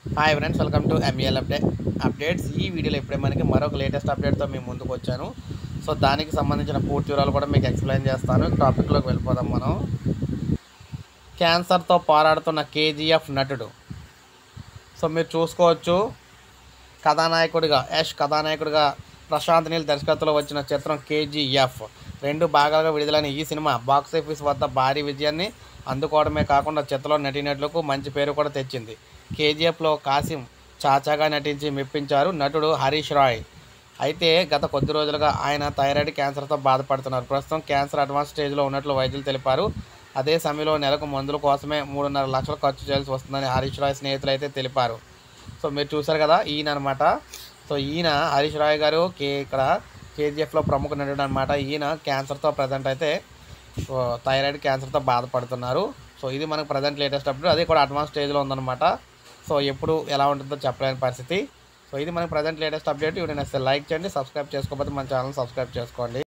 hi friends welcome to MEL update updates ఈ వీడియోలో ఇప్పుడే మనకి మరొక లేటెస్ట్ అప్డేట్తో మేము ముందుకు వచ్చాను సో దానికి సంబంధించిన పూర్తి వివరాలు కూడా మీకు ఎక్స్ప్లెయిన్ చేస్తాను టాపిక్లోకి వెళ్ళిపోదాం మనం క్యాన్సర్తో పోరాడుతున్న కేజీఎఫ్ నటుడు సో మీరు చూసుకోవచ్చు కథానాయకుడిగా యష్ కథానాయకుడిగా ప్రశాంత్ నీల్ దర్శకత్వంలో వచ్చిన చిత్రం కేజీఎఫ్ రెండు భాగాలుగా విడుదలైన ఈ సినిమా బాక్స్ ఆఫీస్ వద్ద భారీ విజయాన్ని అందుకోవడమే కాకుండా చిత్రంలో నటీనటులకు మంచి పేరు కూడా తెచ్చింది కేజీఎఫ్లో కాసిం చాచాగా నటించి మెప్పించారు నటుడు హరీష్ రాయ్ అయితే గత కొద్ది రోజులుగా ఆయన థైరాయిడ్ క్యాన్సర్తో బాధపడుతున్నారు ప్రస్తుతం క్యాన్సర్ అడ్వాన్స్ స్టేజ్లో ఉన్నట్లు వైద్యులు తెలిపారు అదే సమయంలో నెలకు మందుల కోసమే మూడున్నర లక్షలు ఖర్చు చేయాల్సి వస్తుందని హరీష్ రాయ్ స్నేహితులు అయితే తెలిపారు సో మీరు చూసారు కదా ఈయన అనమాట సో ఈయన హరీష్ రాయ్ గారు కే ఇక్కడ కేజీఎఫ్లో ప్రముఖ నటుడు అనమాట ఈయన క్యాన్సర్తో ప్రజెంట్ అయితే సో థైరాయిడ్ క్యాన్సర్తో బాధపడుతున్నారు సో ఇది మనకు ప్రజెంట్ లేటెస్ట్ అప్డేట్ అది కూడా అడ్వాన్స్ స్టేజ్లో ఉందన్నమాట సో ఎప్పుడు ఎలా ఉంటుందో చెప్పలేని పరిస్థితి సో ఇది మనకు ప్రజెంట్ లేటెస్ట్ అప్డేట్ ఇవి నేను లైక్ చేయండి సబ్స్క్రైబ్ చేసుకోకపోతే మన ఛానల్ సబ్స్క్రైబ్ చేసుకోండి